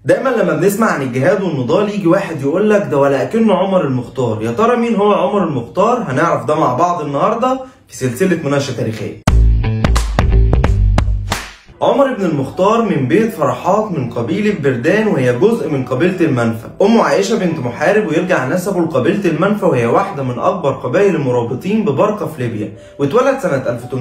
دايما لما بنسمع عن الجهاد والنضال يجي واحد يقول لك ده ولا اكنه عمر المختار يا ترى مين هو عمر المختار هنعرف ده مع بعض النهارده في سلسله مناقشه تاريخيه عمر بن المختار من بيت فرحات من قبيلة بردان وهي جزء من قبيلة المنفى أمه عائشة بنت محارب ويرجع نسبه لقبيلة المنفى وهي واحدة من أكبر قبائل المرابطين ببرقة في ليبيا واتولد سنة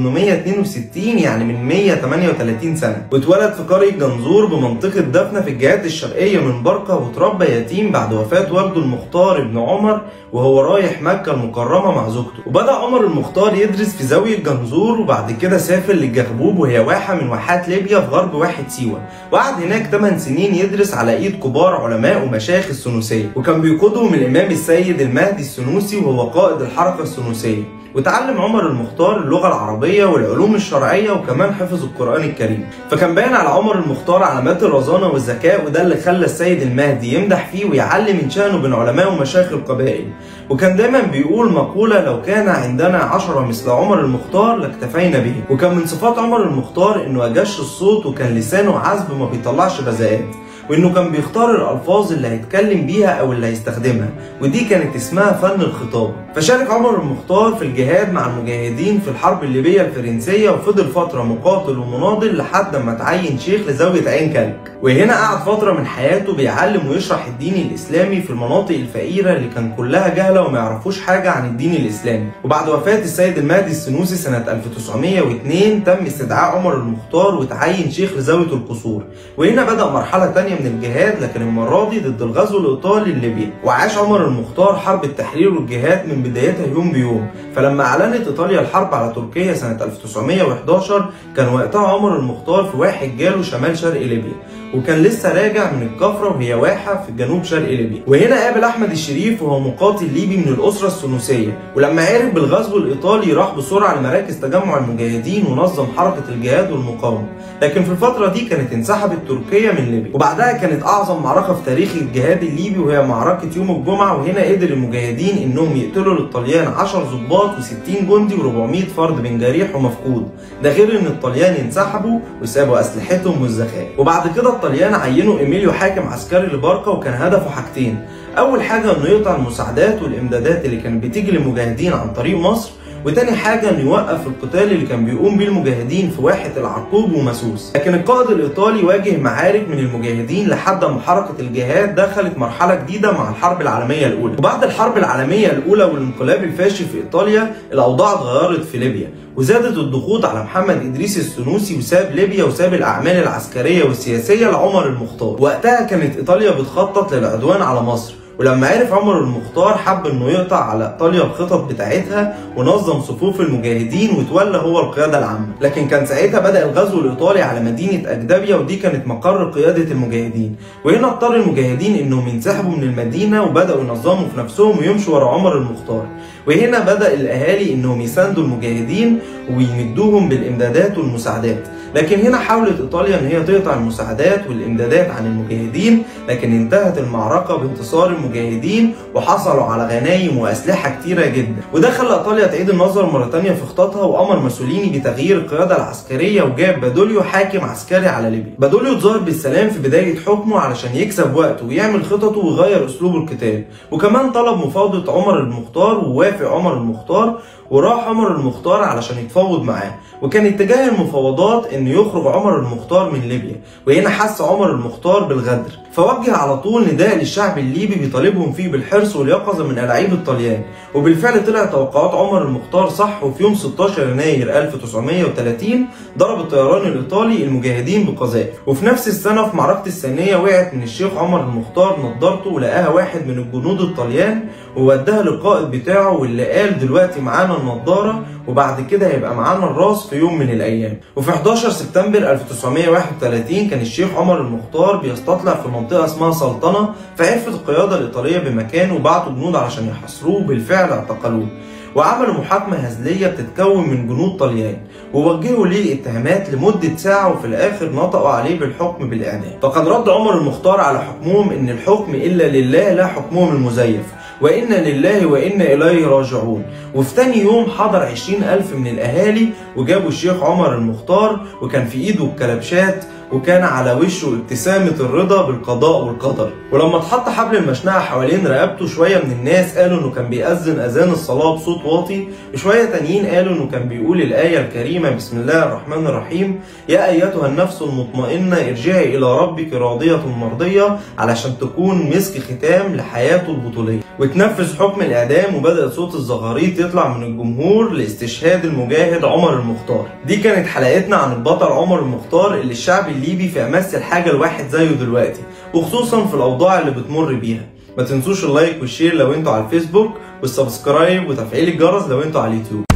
1862 يعني من 138 سنة واتولد في قرية جنزور بمنطقة دفنة في الجهات الشرقية من برقة وتربى يتيم بعد وفاة والده المختار ابن عمر وهو رايح مكة المكرمة مع زوجته وبدأ عمر المختار يدرس في زاوية جنزور وبعد كده سافر للجغبوب وهي واحة من واحات ليبيا في غرب واحد سيوة وقعد هناك 8 سنين يدرس على ايد كبار علماء ومشايخ السنوسية وكان بيقودهم الامام السيد المهدي السنوسي وهو قائد الحركة السنوسية وتعلم عمر المختار اللغة العربية والعلوم الشرعية وكمان حفظ القرآن الكريم فكان باين على عمر المختار علامات الرزانة والذكاء وده اللي خلى السيد المهدي يمدح فيه ويعلي من شأنه بين علماء ومشايخ القبائل وكان دايما بيقول مقولة لو كان عندنا عشرة مثل عمر المختار لاكتفينا به وكان من صفات عمر المختار انه اجش الصوت وكان لسانه عذب وما بيطلعش بذاءات وانه كان بيختار الالفاظ اللي هيتكلم بيها او اللي هيستخدمها ودي كانت اسمها فن الخطاب فشارك عمر المختار في الجهاد مع المجاهدين في الحرب الليبيه الفرنسيه وفضل فتره مقاتل ومناضل لحد ما تعين شيخ لزاويه عين كلك وهنا قعد فتره من حياته بيعلم ويشرح الدين الاسلامي في المناطق الفقيره اللي كان كلها جهله وما يعرفوش حاجه عن الدين الاسلامي وبعد وفاه السيد المهدي السنوسي سنه 1902 تم استدعاء عمر المختار وتعين شيخ لزاويه القصور وهنا بدا مرحله ثانيه من الجهاد لكن المرة دي ضد الغزو الإيطالي الليبي وعاش عمر المختار حرب التحرير والجهاد من بدايتها يوم بيوم فلما أعلنت إيطاليا الحرب على تركيا سنة 1911 كان وقتها عمر المختار في واحد جاله شمال شرق ليبيا وكان لسه راجع من الكفرة وهي واحة في جنوب شرق ليبيا وهنا قابل أحمد الشريف وهو مقاتل ليبي من الأسرة السنوسية ولما عرف بالغزو الإيطالي راح بسرعة لمراكز تجمع المجاهدين ونظم حركة الجهاد والمقاومة لكن في الفترة دي كانت انسحبت تركيا من ليبيا وبعدها كانت أعظم معركة في تاريخ الجهاد الليبي وهي معركة يوم الجمعة وهنا قدر المجاهدين إنهم يقتلوا للطليان 10 ضباط و60 جندي و400 فرد من جريح ومفقود ده غير إن الطليان انسحبوا وسابوا أسلحتهم والذخائر وبعد كده الطليان عينوا إيميليو حاكم عسكري لباركا وكان هدفه حاجتين أول حاجة إنه يقطع المساعدات والإمدادات اللي كانت بتيجي للمجاهدين عن طريق مصر وتاني حاجة انه يوقف القتال اللي كان بيقوم بيه المجاهدين في واحة العرقوب ومسوس لكن القائد الايطالي واجه معارك من المجاهدين لحد ما حركة الجهاد دخلت مرحلة جديدة مع الحرب العالمية الاولى وبعد الحرب العالمية الاولى والانقلاب الفاشل في ايطاليا الاوضاع اتغيرت في ليبيا وزادت الضغوط على محمد ادريس السنوسي وساب ليبيا وساب الاعمال العسكريه والسياسيه لعمر المختار وقتها كانت ايطاليا بتخطط للعدوان على مصر ولما عرف عمر المختار حب انه يقطع على ايطاليا الخطط بتاعتها ونظم صفوف المجاهدين وتولى هو القياده العامه لكن كان ساعتها بدا الغزو الايطالي على مدينه اجدبيا ودي كانت مقر قياده المجاهدين وهنا اضطر المجاهدين انهم ينسحبوا من المدينه وبداوا ينظموا في نفسهم ويمشوا ورا عمر المختار وهنا بدا الاهالي انهم يساندوا المجاهدين ويمدوهم بالامدادات والمساعدات لكن هنا حاولت ايطاليا ان هي تقطع المساعدات والامدادات عن المجاهدين لكن انتهت المعركه بانتصار المجاهدين وحصلوا على غنايم واسلحه كتيره جدا وده خلى ايطاليا تعيد النظر مره تانية في خططها وامر ماسوليني بتغيير القياده العسكريه وجاب بادوليو حاكم عسكري على ليبيا بادوليو اتظاهر بالسلام في بدايه حكمه علشان يكسب وقته ويعمل خططه ويغير اسلوب القتال وكمان طلب مفاوضه عمر المختار ووافق عمر المختار وراح عمر المختار علشان يتفاوض معاه وكان اتجاه المفاوضات ان يخرج عمر المختار من ليبيا وهنا حس عمر المختار بالغدر فوجه على طول نداء للشعب الليبي بيطالبهم فيه بالحرص واليقظه من الاعيب الطليان وبالفعل طلع توقعات عمر المختار صح وفي يوم 16 يناير 1930 ضرب الطيران الايطالي المجاهدين بقذائف وفي نفس السنه في معركه الثانيه وقعت من الشيخ عمر المختار نضارته ولقاها واحد من الجنود الطليان ووداها للقائد بتاعه واللي قال دلوقتي معانا النضاره وبعد كده هيبقى معانا الراس في يوم من الايام وفي 11 سبتمبر 1931 كان الشيخ عمر المختار بيستطلع في منطقه اسمها سلطنه فعرفت القياده الايطاليه بمكانه وبعتوا جنود علشان يحاصروه بالفعل اعتقلوه وعملوا محاكمة هزلية بتتكون من جنود طليان ووجهوا ليه اتهامات لمدة ساعة وفي الآخر نطقوا عليه بالحكم بالإعدام فكان رد عمر المختار على حكمهم إن الحكم إلا لله لا حكمهم المزيف وإنا لله وإنا إليه راجعون وفي تاني يوم حضر عشرين ألف من الأهالي وجابوا الشيخ عمر المختار وكان في إيده الكلبشات وكان على وشه ابتسامة الرضا بالقضاء والقدر ولما اتحط حبل المشنقة حوالين رقبته شوية من الناس قالوا انه كان بيأذن اذان الصلاة بصوت واطي وشوية تانيين قالوا انه كان بيقول الآية الكريمة بسم الله الرحمن الرحيم يا أيتها النفس المطمئنة ارجعي إلى ربك راضية مرضية علشان تكون مسك ختام لحياته البطولية وتنفذ حكم الإعدام وبدأ صوت الزغاريط يطلع من الجمهور لاستشهاد المجاهد عمر المختار دي كانت حلقتنا عن البطل عمر المختار اللي الشعب الليبي في أمس الحاجة لواحد زيه دلوقتي وخصوصا في الأوضاع اللي بتمر بيها ما تنسوش اللايك والشير لو انتوا على الفيسبوك والسبسكرايب وتفعيل الجرس لو انتوا على اليوتيوب